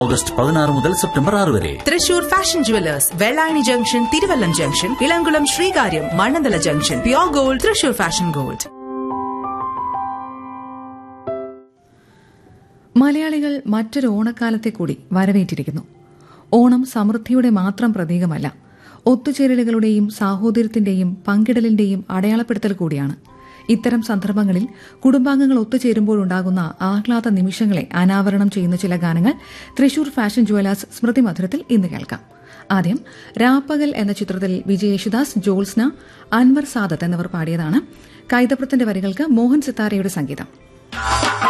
August പതിനാറ് മുതൽ September ആറ് വരെ Thrissur fashion jewellers Vellayani junction Thiruvallam junction Elamkulam Sreekaryam Mannanthala junction pure gold Thrissur fashion gold മലയാളികൾ മറ്റൊരു ഓണക്കാലത്തെ കൂടി വരവേറ്റിരിക്കുന്നു ഓണം സമൃദ്ധിയുടെ മാത്രം പ്രതീകമല്ല ഒത്തുചേരലുകളുടെയും സാഹോദര്യത്തിന്റെയും പങ്കിടലിന്റെയും അടയാളപ്പെടുത്തൽ കൂടിയാണ് ഇത്തരം സന്ദർഭങ്ങളിൽ കുടുംബാംഗങ്ങൾ ഒത്തുചേരുമ്പോഴുണ്ടാകുന്ന ആഹ്ലാദ നിമിഷങ്ങളെ അനാവരണം ചെയ്യുന്ന ചില ഗാനങ്ങൾ തൃശൂർ ഫാഷൻ ജുവലേഴ്സ് സ്മൃതി മധുരത്തിൽ ഇന്ന് കേൾക്കാം ആദ്യം രാപ്പകൽ എന്ന ചിത്രത്തിൽ വിജയ് യേശുദാസ് ജോത്സ്ന അൻവർ സാദത്ത് എന്നിവർ പാടിയതാണ് കൈതപ്രത്തിന്റെ വരികൾക്ക് മോഹൻ സിത്താരയുടെ സംഗീതം